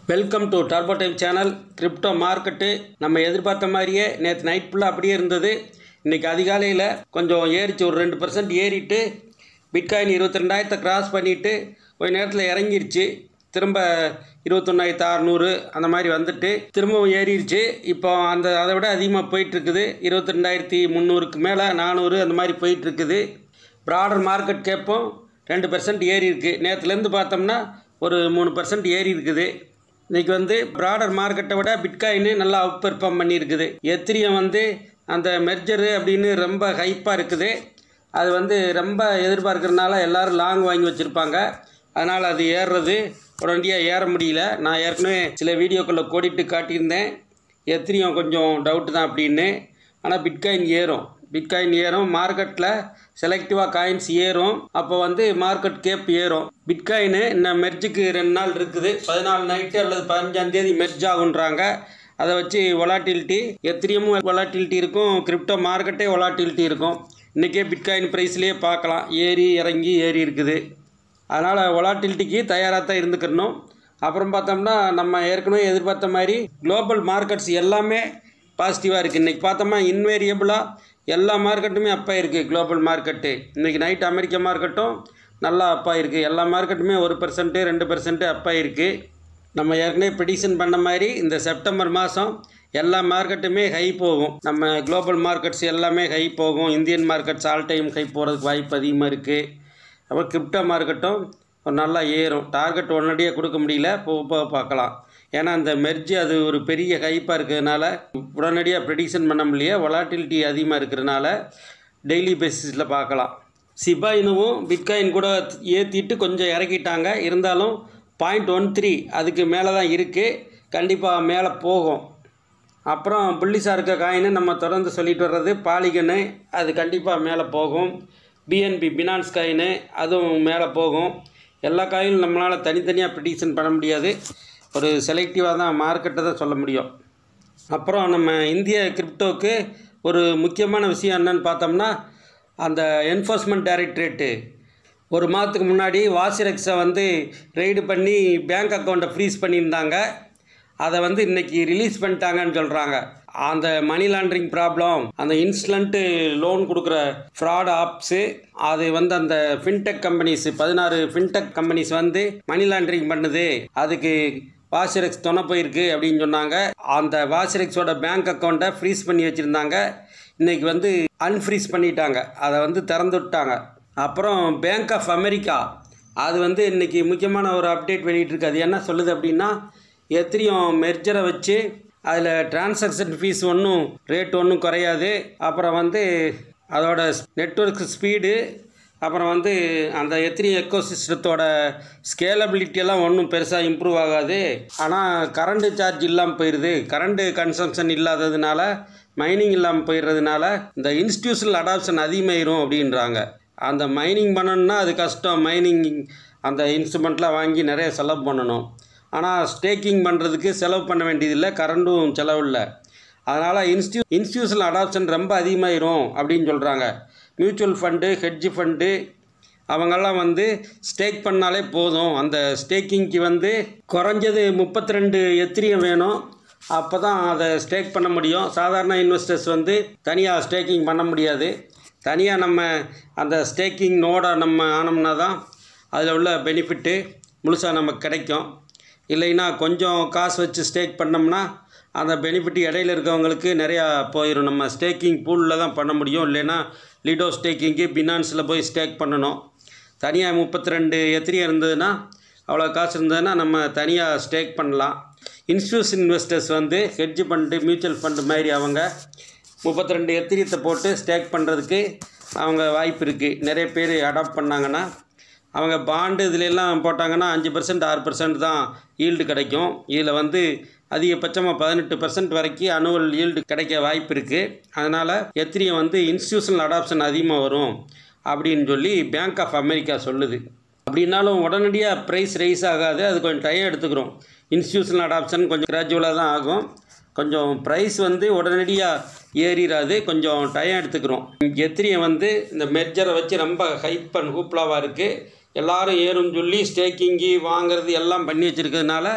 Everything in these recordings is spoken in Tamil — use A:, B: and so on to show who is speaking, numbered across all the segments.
A: welcome to Turbo Time channel crypto market நம்ம எதிர்பார்த்த மாதிரியே நேற்று நைட் ஃபுல்லாக அப்படியே இருந்தது இன்றைக்கி அதிகாலையில் கொஞ்சம் ஏறிச்சு ஒரு ரெண்டு பர்சன்ட் ஏறிட்டு பிட்காயின் இருபத்தி ரெண்டாயிரத்தை கிராஸ் பண்ணிவிட்டு கொஞ்ச நேரத்தில் இறங்கிருச்சு திரும்ப இருபத்தொன்னாயிரத்து அறநூறு அந்த மாதிரி வந்துட்டு திரும்பவும் ஏறிடுச்சு இப்போ அந்த அதை விட அதிகமாக போயிட்டுருக்குது இருபத்தி ரெண்டாயிரத்தி முந்நூறுக்கு மேலே நானூறு அந்த மாதிரி போயிட்டுருக்குது ப்ராடர் மார்க்கெட் கேப்பும் ரெண்டு பர்சன்ட் ஏறி இருக்குது நேற்றுலேருந்து பார்த்தோம்னா ஒரு மூணு பர்சன்ட் ஏறி இருக்குது இன்றைக்கி வந்து ப்ராடர் மார்க்கெட்டை விட பிட்காயின் நல்லா அவுட் பெர்ஃபார்ம் பண்ணியிருக்குது எத்திரியம் வந்து அந்த மெர்ஜரு அப்படின்னு ரொம்ப ஹைப்பாக இருக்குது அது வந்து ரொம்ப எதிர்பார்க்கறதுனால எல்லோரும் லாங் வாங்கி வச்சுருப்பாங்க அதனால் அது ஏறுறது உடனடியாக ஏற முடியல நான் ஏற்கனவே சில வீடியோக்களில் கோடிட்டு காட்டியிருந்தேன் எத்திரியம் கொஞ்சம் டவுட்டு தான் அப்படின்னு ஆனால் பிட்காயின் ஏறும் பிட்காயின் ஏறும் மார்க்கெட்டில் செலக்டிவாக காயின்ஸ் ஏறும் அப்போ வந்து மார்க்கெட் கேப் ஏறும் பிட்காயின் இன்னும் மெர்ஜுக்கு ரெண்டு நாள் இருக்குது பதினாலு நைட்டு அல்லது பதினஞ்சாந்தேதி மெர்ஜ் ஆகுன்றாங்க அதை வச்சு ஒலாட்டிலிட்டி எத்திரியமும் ஒலாட்டிலிட்டி இருக்கும் கிரிப்டோ மார்க்கெட்டே ஒலாட்டிலிட்டி இருக்கும் இன்றைக்கே பிட்காயின் ப்ரைஸ்லேயே பார்க்கலாம் ஏறி இறங்கி ஏறி இருக்குது அதனால் ஒலாட்டிலிட்டிக்கு தயாராக தான் இருந்துக்கணும் அப்புறம் பார்த்தோம்னா நம்ம ஏற்கனவே எதிர்பார்த்த மாதிரி குளோபல் மார்க்கெட்ஸ் எல்லாமே பாசிட்டிவாக இருக்குது இன்றைக்கி பார்த்தோம்னா இன்வேரியபிளாக எல்லா மார்க்கெட்டுமே அப்பா இருக்குது குளோபல் மார்க்கெட்டு இன்றைக்கி நைட் அமெரிக்க மார்க்கெட்டும் நல்லா அப்பா இருக்குது எல்லா மார்க்கெட்டுமே ஒரு பர்சன்ட்டு ரெண்டு பர்சன்ட்டு அப்பா இருக்குது நம்ம ஏற்கனவே ப்ரிடிஷன் பண்ண மாதிரி இந்த செப்டம்பர் மாதம் எல்லா மார்க்கெட்டுமே ஹை போகும் நம்ம குளோபல் மார்க்கெட்ஸ் எல்லாமே ஹை போகும் Indian markets all time high போகிறதுக்கு வாய்ப்பு அதிகமாக இருக்குது அப்புறம் கிரிப்டோ மார்க்கெட்டும் நல்லா ஏறும் டார்கெட் உடனடியாக கொடுக்க முடியல போக போக பார்க்கலாம் ஏன்னா அந்த மெர்ஜி அது ஒரு பெரிய ஹைப்பாக இருக்கிறதுனால உடனடியாக ப்ரெடிக்ஷன் பண்ண முடியல வொலாட்டிலிட்டி அதிகமாக இருக்கிறதுனால டெய்லி பேசிஸில் பார்க்கலாம் சிபாயினுவும் பிட்காயின் கூட ஏற்றிட்டு கொஞ்சம் இறக்கிட்டாங்க இருந்தாலும் பாயிண்ட் ஒன் த்ரீ அதுக்கு மேலே தான் இருக்குது கண்டிப்பாக மேலே போகும் அப்புறம் புள்ளிசாக இருக்க காயின்னு நம்ம தொடர்ந்து சொல்லிட்டு வர்றது பாலிகனு அது கண்டிப்பாக மேலே போகும் பிஎன்பி பினான்ஸ் காயினு அதுவும் மேலே போகும் எல்லா காயினும் நம்மளால் தனித்தனியாக ப்ரிடிக்ஷன் பண்ண முடியாது ஒரு செலக்டிவாக தான் மார்க்கெட்டை தான் சொல்ல முடியும் அப்புறம் நம்ம இந்திய கிரிப்டோவுக்கு ஒரு முக்கியமான விஷயம் என்னன்னு பார்த்தோம்னா அந்த என்ஃபோர்ஸ்மெண்ட் டைரக்டரேட்டு ஒரு மாதத்துக்கு முன்னாடி வாசிரெக்ஸை வந்து ரெய்டு பண்ணி பேங்க் அக்கௌண்ட்டை ஃப்ரீஸ் பண்ணியிருந்தாங்க அதை வந்து இன்றைக்கி ரிலீஸ் பண்ணிட்டாங்கன்னு சொல்கிறாங்க அந்த மணி லாண்ட்ரிங் ப்ராப்ளம் அந்த இன்ஸ்டன்ட்டு லோன் கொடுக்குற ஃப்ராட் ஆப்ஸு அது வந்து அந்த ஃபின்டெக் கம்பெனிஸ் பதினாறு ஃபின்டெக் கம்பெனிஸ் வந்து மணி லாண்ட்ரிங் பண்ணுது அதுக்கு வாசிரெக்ஸ் துணை போயிருக்கு அப்படின்னு சொன்னாங்க அந்த வாசிரெக்ஸோட பேங்க் அக்கௌண்ட்டை ஃப்ரீஸ் பண்ணி வச்சுருந்தாங்க இன்றைக்கி வந்து அன்ஃப்ரீஸ் பண்ணிட்டாங்க அதை வந்து திறந்து விட்டாங்க அப்புறம் பேங்க் ஆஃப் அமெரிக்கா அது வந்து இன்றைக்கி முக்கியமான ஒரு அப்டேட் வெளியிட்டிருக்கு அது என்ன சொல்லுது அப்படின்னா எத்திரியும் மெர்ஜரை வச்சு அதில் டிரான்சாக்ஷன் ஃபீஸ் ஒன்றும் ரேட் ஒன்றும் குறையாது அப்புறம் வந்து அதோட நெட்ஒர்க் ஸ்பீடு அப்புறம் வந்து அந்த எத்திரி எக்கோ சிஸ்டத்தோட ஸ்கேலபிலிட்டி எல்லாம் ஒன்றும் பெருசாக இம்ப்ரூவ் ஆகாது ஆனால் கரண்ட்டு சார்ஜ் இல்லாமல் போயிடுது கரண்ட்டு கன்சம்ஷன் இல்லாததுனால மைனிங் இல்லாமல் போயிடுறதுனால இந்த இன்ஸ்டியூஷனல் அடாப்ஷன் அதிகமாயிரும் அப்படின்றாங்க அந்த மைனிங் பண்ணணுன்னா அது கஷ்டம் மைனிங் அந்த இன்ஸ்ட்ருமெண்ட்லாம் வாங்கி நிறைய செலவு பண்ணணும் ஆனால் ஸ்டேக்கிங் பண்ணுறதுக்கு செலவு பண்ண வேண்டியதில்லை கரண்ட்டும் செலவு இல்லை அதனால் இன்ஸ்டியூ இன்ஸ்டியூஷனல் அடாப்ஷன் ரொம்ப அதிகமாயிரும் அப்படின்னு சொல்கிறாங்க மியூச்சுவல் ஃபண்டு ஹெட்ஜ் ஃபண்டு அவங்கெல்லாம் வந்து ஸ்டேக் பண்ணாலே போதும் அந்த ஸ்டேக்கிங்க்கு வந்து குறைஞ்சது முப்பத்தி ரெண்டு எத்திரியம் வேணும் அப்போ தான் அதை ஸ்டேக் பண்ண முடியும் சாதாரண இன்வெஸ்டர்ஸ் வந்து தனியாக ஸ்டேக்கிங் பண்ண முடியாது தனியாக நம்ம அந்த ஸ்டேக்கிங் நோடை நம்ம ஆனோம்னா தான் அதில் உள்ள பெனிஃபிட்டு முழுசாக நமக்கு கிடைக்கும் இல்லைன்னா கொஞ்சம் காசு வச்சு ஸ்டேக் பண்ணோம்னா அந்த பெனிஃபிட் இடையில இருக்கவங்களுக்கு நிறையா போயிடும் நம்ம ஸ்டேக்கிங் பூலில் தான் பண்ண முடியும் இல்லைன்னா லிடோ ஸ்டேக்கிங்கு பினான்ஸில் போய் ஸ்டேக் பண்ணணும் தனியாக முப்பத்தி ரெண்டு எத்திரியம் இருந்ததுன்னா அவ்வளோ காசு இருந்ததுன்னா நம்ம தனியாக ஸ்டேக் பண்ணலாம் இன்ஸ்டியூஸ் இன்வெஸ்டர்ஸ் வந்து ஹெட்ஜ் ஃபண்டு மியூச்சுவல் ஃபண்டு மாதிரி அவங்க முப்பத்தி ரெண்டு எத்திரியத்தை போட்டு ஸ்டேக் பண்ணுறதுக்கு அவங்க வாய்ப்பு இருக்குது நிறைய பேர் அடாப்ட் பண்ணாங்கன்னா அவங்க பாண்டு இதுலெல்லாம் போட்டாங்கன்னா அஞ்சு பர்சன்ட் ஆறு பர்சன்ட் தான் ஈல்டு கிடைக்கும் இதில் வந்து அதிகபட்சமாக பதினெட்டு பர்சன்ட் வரைக்கும் அனுவல் ஈல்டு கிடைக்க வாய்ப்பு இருக்குது அதனால் எத்திரியம் வந்து இன்ஸ்டியூஷனல் அடாப்ஷன் அதிகமாக வரும் அப்படின்னு சொல்லி பேங்க் ஆஃப் அமெரிக்கா சொல்லுது அப்படின்னாலும் உடனடியாக ப்ரைஸ் ரைஸ் ஆகாது அது கொஞ்சம் டைம் எடுத்துக்கிறோம் இன்ஸ்டியூஷனல் அடாப்ஷன் கொஞ்சம் கிராஜுவலாக தான் ஆகும் கொஞ்சம் ப்ரைஸ் வந்து உடனடியாக ஏறிடாது கொஞ்சம் டைம் எடுத்துக்கிறோம் எத்திரியம் வந்து இந்த மெர்ஜரை வச்சு ரொம்ப ஹைப் அண்ட் ஹூப்லாவாக இருக்குது எல்லாரும் ஏறும்னு சொல்லி ஸ்டேக்கிங்கி வாங்குறது எல்லாம் பண்ணி வச்சுருக்கிறதுனால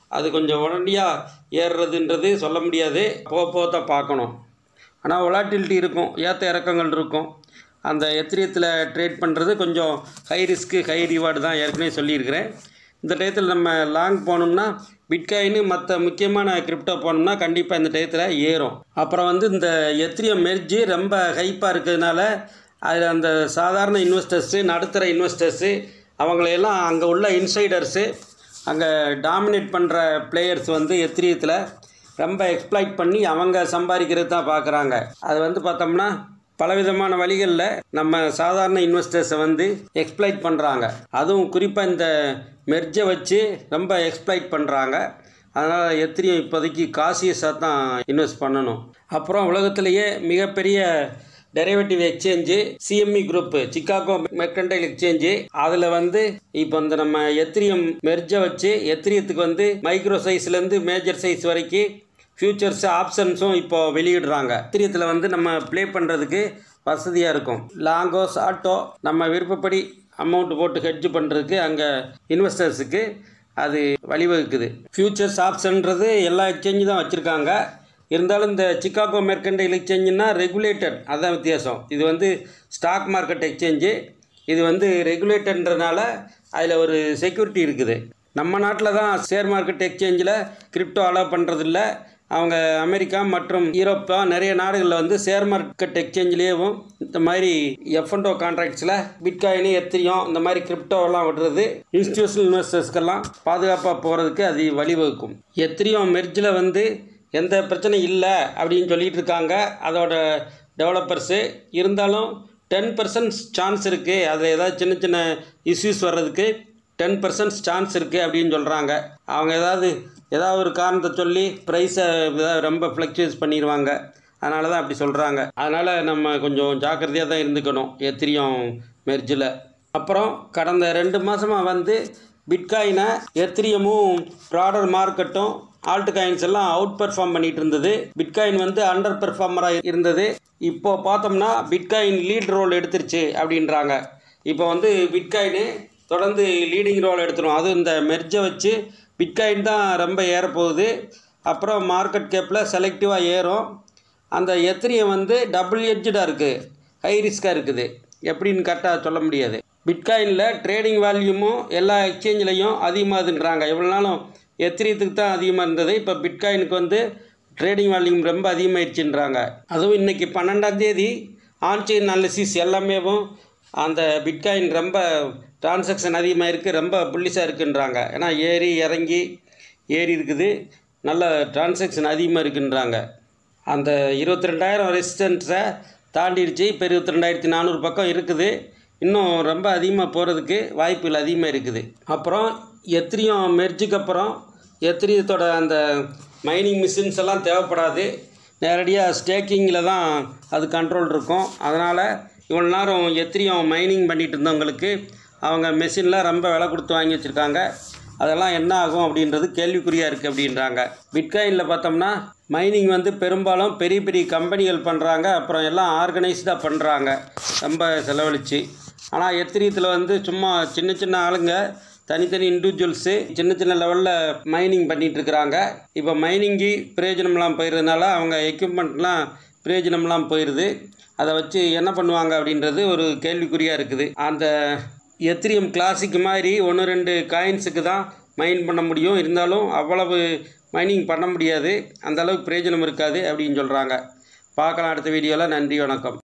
A: அது கொஞ்சம் உடனடியாக ஏறுறதுன்றது சொல்ல முடியாது போக போக தான் பார்க்கணும் ஆனால் ஒலாட்டிலிட்டி இருக்கும் ஏற்ற இறக்கங்கள் இருக்கும் அந்த எத்திரியத்தில் ட்ரேட் பண்ணுறது கொஞ்சம் ஹை ரிஸ்க்கு ஹை ரிவார்டு தான் ஏற்கனவே சொல்லியிருக்கிறேன் இந்த டயத்தில் நம்ம லாங் போனோம்னா பிட்காயின் மற்ற முக்கியமான கிரிப்டோ போனோம்னா கண்டிப்பாக இந்த டயத்தில் ஏறும் அப்புறம் வந்து இந்த எத்திரியம் மெர்ஜி ரொம்ப ஹைப்பாக இருக்கிறதுனால அது அந்த சாதாரண இன்வெஸ்டர்ஸு நடுத்தர இன்வெஸ்டர்ஸு அவங்களையெல்லாம் அங்கே உள்ள இன்சைடர்ஸு அங்கே டாமினேட் பண்ணுற பிளேயர்ஸ் வந்து எத்திரியத்தில் ரொம்ப எக்ஸ்ப்ளாய்ட் பண்ணி அவங்க சம்பாதிக்கிறது தான் பார்க்குறாங்க அது வந்து பார்த்தோம்னா பலவிதமான வழிகளில் நம்ம சாதாரண இன்வெஸ்டர்ஸை வந்து எக்ஸ்ப்ளாய்ட் பண்ணுறாங்க அதுவும் குறிப்பாக இந்த மெர்ஜை வச்சு ரொம்ப எக்ஸ்ப்ளாய்ட் பண்ணுறாங்க அதனால் எத்திரியும் இப்போதைக்கு காசியஸாக தான் இன்வெஸ்ட் பண்ணணும் அப்புறம் உலகத்திலேயே மிகப்பெரிய derivative exchange CME group Chicago mercantile exchange அதில் வந்து இப்போ இந்த நம்ம எத்திரியம் மெர்ஜை வச்சு எத்திரியத்துக்கு வந்து மைக்ரோ சைஸ்லேருந்து மேஜர் சைஸ் வரைக்கும் ஃபியூச்சர்ஸ் ஆப்ஷன்ஸும் இப்போ வெளியிடுறாங்க எத்திரியத்தில் வந்து நம்ம ப்ளே பண்ணுறதுக்கு வசதியாக இருக்கும் லாங்கோஸ் ஆட்டோ நம்ம விருப்பப்படி அமௌண்ட் போட்டு ஹெட்ஜ் பண்ணுறதுக்கு அங்கே இன்வெஸ்டர்ஸுக்கு அது வழிவகுக்குது ஃபியூச்சர்ஸ் ஆப்ஷன்றது எல்லா எக்ஸ்சேஞ்சு தான் வச்சுருக்காங்க இருந்தாலும் இந்த சிக்காகோ மெர்கண்டைல் எக்ஸ்சேஞ்சுன்னா ரெகுலேட்டட் அதுதான் வித்தியாசம் இது வந்து ஸ்டாக் மார்க்கெட் எக்ஸ்சேஞ்சு இது வந்து ரெகுலேட்டட்ன்றனால அதில் ஒரு செக்யூரிட்டி இருக்குது நம்ம நாட்டில் தான் ஷேர் மார்க்கெட் எக்ஸ்சேஞ்சில் கிரிப்டோ அலோவ் பண்ணுறதில்ல அவங்க அமெரிக்கா மற்றும் யூரோப்பா நிறைய நாடுகளில் வந்து ஷேர் மார்க்கெட் எக்ஸ்சேஞ்சிலேயும் இந்த மாதிரி எஃப்என்டோ கான்ட்ராக்ட்ஸில் பிட்காயின் எத்திரியம் இந்த மாதிரி கிரிப்டோவெல்லாம் விடுறது இன்ஸ்டியூஷனல் இன்வெஸ்டர்ஸ்க்கெல்லாம் பாதுகாப்பாக போகிறதுக்கு அது வழிவகுக்கும் எத்திரியம் மெர்ஜில் வந்து எந்த பிரச்சனையும் இல்லை அப்படின்னு சொல்லிட்டு இருக்காங்க அதோட டெவலப்பர்ஸு இருந்தாலும் டென் பர்சன்ட் சான்ஸ் இருக்குது அதில் ஏதாவது சின்ன சின்ன இஷ்யூஸ் வர்றதுக்கு டென் பர்சன்ட் சான்ஸ் இருக்குது அப்படின்னு சொல்கிறாங்க அவங்க ஏதாவது ஏதாவது ஒரு காரணத்தை சொல்லி ப்ரைஸை ரொம்ப ஃப்ளக்சுவேட் பண்ணிடுவாங்க அதனால தான் அப்படி சொல்கிறாங்க அதனால் நம்ம கொஞ்சம் ஜாக்கிரதையாக தான் இருந்துக்கணும் எத்திரியம் மெர்ஜில் அப்புறம் கடந்த ரெண்டு மாதமாக வந்து பிட்காயினை எத்திரியமும் ப்ராடர் மார்க்கெட்டும் ஆல்ட் காயின்ஸ் எல்லாம் அவுட் பெர்ஃபார்ம் பண்ணிட்டு இருந்தது பிட்காயின் வந்து அண்டர் பெர்ஃபார்மராக இருந்தது இப்போ பார்த்தோம்னா பிட்காயின் லீட் ரோல் எடுத்துருச்சு அப்படின்றாங்க இப்போ வந்து பிட்காயின் தொடர்ந்து லீடிங் ரோல் எடுத்துரும் அதுவும் இந்த மெர்ஜை வச்சு பிட்காயின் தான் ரொம்ப ஏறப்போகுது அப்புறம் மார்க்கெட் கேப்பில் செலக்டிவாக ஏறும் அந்த எத்திரியம் வந்து டபுள் எட்ஜடாக இருக்குது ஹை ரிஸ்க்காக இருக்குது எப்படின்னு கரெக்டாக சொல்ல முடியாது பிட்காயினில் ட்ரேடிங் வேல்யூமும் எல்லா எக்ஸ்சேஞ்சிலையும் அதிகமாகுதுன்றாங்க இவ்வளோ நாளும் எத்திரியத்துக்கு தான் அதிகமாக இருந்தது இப்போ பிட்காயினுக்கு வந்து ட்ரேடிங் வேல்யூம் ரொம்ப அதிகமாகிடுச்சுன்றாங்க அதுவும் இன்றைக்கி பன்னெண்டாம் தேதி ஆன்சைன் அனாலிசிஸ் எல்லாமேவும் அந்த பிட்காயின் ரொம்ப டிரான்சாக்ஷன் அதிகமாக இருக்குது ரொம்ப புள்ளிஸாக இருக்குன்றாங்க ஏன்னா ஏறி இறங்கி ஏறி இருக்குது நல்ல டிரான்சாக்ஷன் அதிகமாக இருக்குன்றாங்க அந்த இருபத்தி ரெண்டாயிரம் ரெசிஸ்டன்ஸை தாண்டிடுச்சு இப்போ இருபத்தி ரெண்டாயிரத்தி நானூறு பக்கம் இருக்குது இன்னும் ரொம்ப அதிகமாக போகிறதுக்கு வாய்ப்புகள் அதிகமாக இருக்குது அப்புறம் எத்திரியம் மெர்ஜுக்கு அப்புறம் எத்திரியத்தோட அந்த மைனிங் மிஷின்ஸ் எல்லாம் தேவைப்படாது நேரடியாக ஸ்டேக்கிங்கில் தான் அது கண்ட்ரோல் இருக்கும் அதனால் இவ்வளோ நேரம் எத்திரியம் மைனிங் பண்ணிகிட்டு இருந்தவங்களுக்கு அவங்க மெஷினில் ரொம்ப விலை கொடுத்து வாங்கி வச்சுருக்காங்க அதெல்லாம் என்ன ஆகும் அப்படின்றது கேள்விக்குறியாக இருக்குது அப்படின்றாங்க பிட்காயினில் பார்த்தோம்னா மைனிங் வந்து பெரும்பாலும் பெரிய பெரிய கம்பெனிகள் பண்ணுறாங்க அப்புறம் எல்லாம் ஆர்கனைஸ்டாக பண்ணுறாங்க ரொம்ப செலவழித்து ஆனால் எத்திரியத்தில் வந்து சும்மா சின்ன சின்ன ஆளுங்க தனித்தனி இண்டிவிஜுவல்ஸு சின்ன சின்ன லெவலில் மைனிங் பண்ணிகிட்டு இருக்கிறாங்க இப்போ மைனிங்கு பிரயோஜனம்லாம் போயிடுறதுனால அவங்க எக்யூப்மெண்ட்லாம் பிரயோஜனம்லாம் போயிடுது அதை வச்சு என்ன பண்ணுவாங்க அப்படின்றது ஒரு கேள்விக்குறியாக இருக்குது அந்த எத்திரியம் கிளாசிக் மாதிரி ஒன்று ரெண்டு காயின்ஸுக்கு தான் மைன் பண்ண முடியும் இருந்தாலும் அவ்வளவு மைனிங் பண்ண முடியாது அந்த அளவுக்கு பிரயோஜனம் இருக்காது அப்படின்னு சொல்கிறாங்க பார்க்கலாம் அடுத்த வீடியோவில் நன்றி வணக்கம்